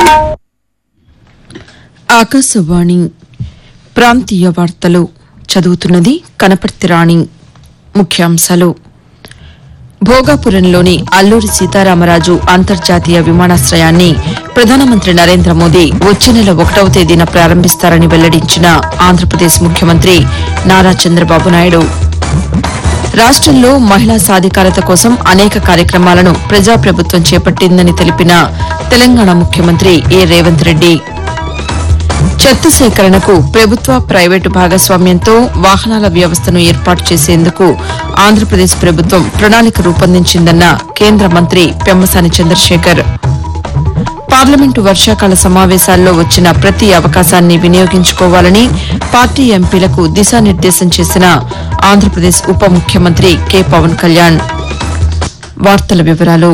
ఆకాశవాణి ప్రాంతీయ వార్తలు చదువుతున్నది కనపర్తి రాణి ముఖ్యాంశాలు భోగాపురంలోని అల్లూరి సీతారామరాజు అంతర్జాతీయ విమానాశ్రయాన్ని ప్రధానమంత్రి నరేంద్ర మోదీ వచ్చే నెల ఒకటవ తేదీన ప్రారంభిస్తారని వెల్లడించిన ఆంధ్రప్రదేశ్ ముఖ్యమంత్రి నారా చంద్రబాబు నాయుడు రాష్టంలో మహిళా సాధికారత కోసం అనేక కార్యక్రమాలను ప్రజాప్రభుత్వం చేపట్టిందని తెలిపిన తెలంగాణ ముఖ్యమంత్రి ఏ రేవంత్ రెడ్డి చెత్త సేకరణకు ప్రభుత్వ ప్రైవేటు భాగస్వామ్యంతో వాహనాల వ్యవస్థను ఏర్పాటు చేసేందుకు ఆంధ్రప్రదేశ్ ప్రభుత్వం ప్రణాళిక రూపొందించిందన్న కేంద్ర మంత్రి పెమ్మసాని చంద్రశేఖర్ పార్లమెంటు వర్షాకాల సమావేశాల్లో వచ్చిన ప్రతి అవకాశాన్ని వినియోగించుకోవాలని పార్టీ ఎంపీలకు దిశానిర్దేశం చేసిన ఆంధ్రప్రదేశ్ ఉప ముఖ్యమంత్రి కె పవన్ కళ్యాణ్ వార్తల వివరాలు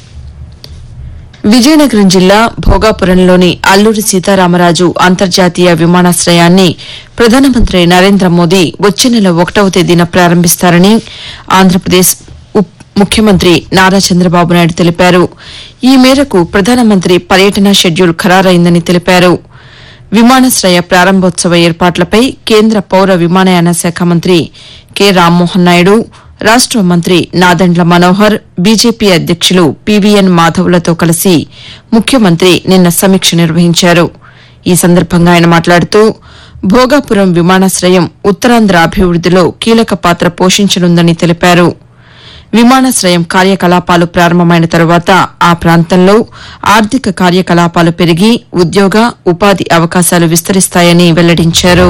విజయనగరం జిల్లా భోగాపురంలోని అల్లూరి సీతారామరాజు అంతర్జాతీయ విమానాశ్రయాన్ని ప్రధానమంత్రి నరేంద్ర మోదీ వచ్చే నెల ఒకటవ తేదీన ప్రారంభిస్తారని ఆంధ్రప్రదేశ్ ఉప్ ముఖ్యమంత్రి నారా చంద్రబాబు నాయుడు తెలిపారు ఈ మేరకు ప్రధానమంత్రి పర్యటన షెడ్యూల్ ఖరారైందని తెలిపారు విమానాశ్రయ ప్రారంభోత్సవ ఏర్పాట్లపై కేంద్ర పౌర విమానయాన శాఖ మంత్రి కె రామ్మోహన్ నాయుడు రాష్ట మంత్రి నాదెండ్ల మనోహర్ బీజేపీ అధ్యక్షులు పీవీఎన్ మాధవ్లతో కలిసి ముఖ్యమంత్రి నిన్న సమీక్ష నిర్వహించారు ఈ సందర్భంగా ఆయన మాట్లాడుతూ భోగాపురం విమానాశ్రయం ఉత్తరాంధ్ర అభివృద్దిలో కీలక పాత్ర పోషించనుందని తెలిపారు విమానాశ్రయం కార్యకలాపాలు ప్రారంభమైన తరువాత ఆ ప్రాంతంలో ఆర్థిక కార్యకలాపాలు పెరిగి ఉద్యోగ ఉపాధి అవకాశాలు విస్తరిస్తాయని వెల్లడించారు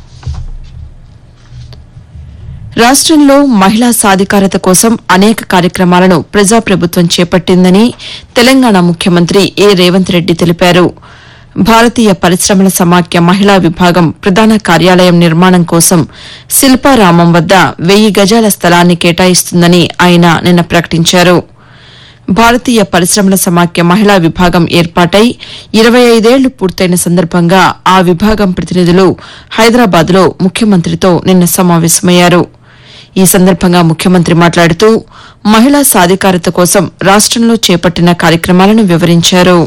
రాష్టంలో మహిళా సాధికారత కోసం అనేక కార్యక్రమాలను ప్రజాప్రభుత్వం చేపట్టిందని తెలంగాణ ముఖ్యమంత్రి ఏ రేవంత్ రెడ్డి తెలిపారు భారతీయ పరిశ్రమల సమాఖ్య మహిళా విభాగం ప్రధాన కార్యాలయం నిర్మాణం కోసం శిల్పారామం వద్ద వెయ్యి గజాల స్థలాన్ని కేటాయిస్తుందని ఆయన నిన్న ప్రకటించారు భారతీయ పరిశ్రమల సమాఖ్య మహిళా విభాగం ఏర్పాటై ఇరవై ఐదేళ్లు పూర్తయిన సందర్భంగా ఆ విభాగం ప్రతినిధులు హైదరాబాద్లో ముఖ్యమంత్రితో నిన్న సమావేశమయ్యారు ఈ సందర్భంగా ముఖ్యమంత్రి మాట్లాడుతూ మహిళా సాధికారత కోసం రాష్టంలో చేపట్టిన కార్యక్రమాలను వివరించారు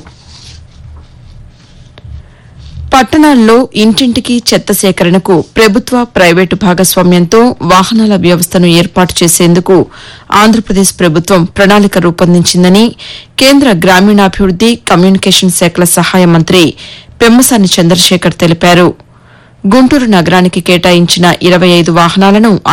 పట్టణాల్లో ఇంటింటికి చెత్త సేకరణకు ప్రభుత్వ ప్రైవేటు భాగస్వామ్యంతో వాహనాల వ్యవస్థను ఏర్పాటు చేసేందుకు ఆంధ్రప్రదేశ్ ప్రభుత్వం ప్రణాళిక రూపొందించిందని కేంద్ర గ్రామీణాభివృద్ది కమ్యూనికేషన్ శాఖల సహాయ మంత్రి పెమ్మసాని చంద్రశేఖర్ తెలిపారు గుంటూరు నగరానికి కేటాయించిన ఇరవై ఐదు వాహనాలను